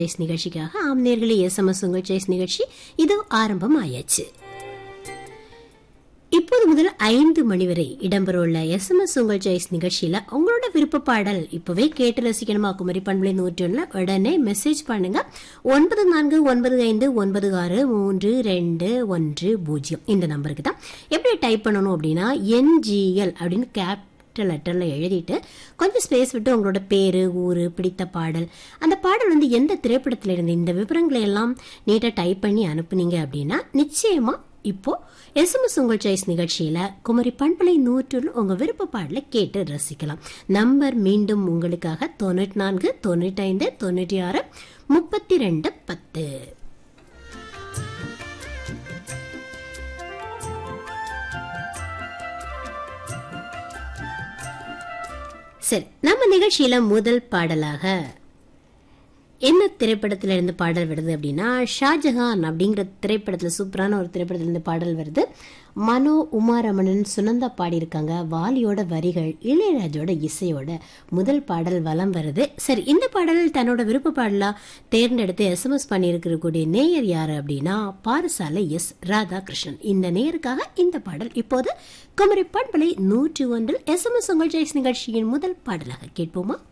choice நிகழ்ச்சிக்காக ஆம் நேர்களே எஸ்எம்எஸ் உங்கள் சாய்ஸ் நிகழ்ச்சி இது ஆரம்பம் ஆயாச்சு இப்போது முதல் ஐந்து மணி வரை இடம்பெறவுள்ள எஸ்எம்எஸ் உங்கள் சாய்ஸ் நிகழ்ச்சியில உங்களோட விருப்ப பாடல் இப்பவே கேட்டு ரசிக்கணுமா குமரி பண்பலை நூற்றொன்னுல உடனே மெசேஜ் பண்ணுங்க ஒன்பது நான்கு ஒன்பது ஐந்து ஒன்பது ஆறு மூன்று ரெண்டு ஒன்று பூஜ்ஜியம் இந்த நம்பருக்கு தான் எப்படி டைப் பண்ணணும் அப்படின்னா என்ஜிஎல் அப்படின்னு கேப் கேபிட்டல் லெட்டரில் எழுதிட்டு கொஞ்சம் ஸ்பேஸ் விட்டு உங்களோட பேர் ஊர் பிடித்த பாடல் அந்த பாடல் வந்து எந்த திரைப்படத்தில் இருந்து இந்த விவரங்களை எல்லாம் நீட்டாக டைப் பண்ணி அனுப்புனீங்க அப்படின்னா நிச்சயமா இப்போ எஸ்எம்எஸ் உங்கள் சாய்ஸ் நிகழ்ச்சியில குமரி பண்பலை நூற்றில் உங்க விருப்ப பாடலை கேட்டு ரசிக்கலாம் நம்பர் மீண்டும் உங்களுக்காக தொண்ணூற்றி நான்கு தொண்ணூற்றி ஐந்து தொண்ணூற்றி ஆறு முப்பத்தி ரெண்டு பத்து சரி நம்ம நிகழ்ச்சியில முதல் பாடலாக என்ன திரைப்படத்துல இருந்து பாடல் வருது அப்படின்னா ஷாஜஹான் அப்படிங்கிற திரைப்படத்துல சூப்பரான ஒரு திரைப்படத்துல இருந்து பாடல் வருது மனோ உமாரமணன் சுனந்தா பாடியிருக்காங்க வாலியோட வரிகள் இளையராஜோட இசையோட முதல் பாடல் வலம் வருது சரி இந்த பாடல் தன்னோட விருப்ப பாடலா தேர்ந்தெடுத்து எஸ்எம்எஸ் பண்ணியிருக்கக்கூடிய நேயர் யாரு அப்படின்னா பாரசாலை எஸ் ராதாகிருஷ்ணன் இந்த நேயருக்காக இந்த பாடல் இப்போது குமரி பண்பலை நூற்றி ஒன்றில் எஸ்எம்எஸ் உங்கள் ஜெய்ஸ் நிகழ்ச்சியின் முதல் பாடலாக கேட்போமா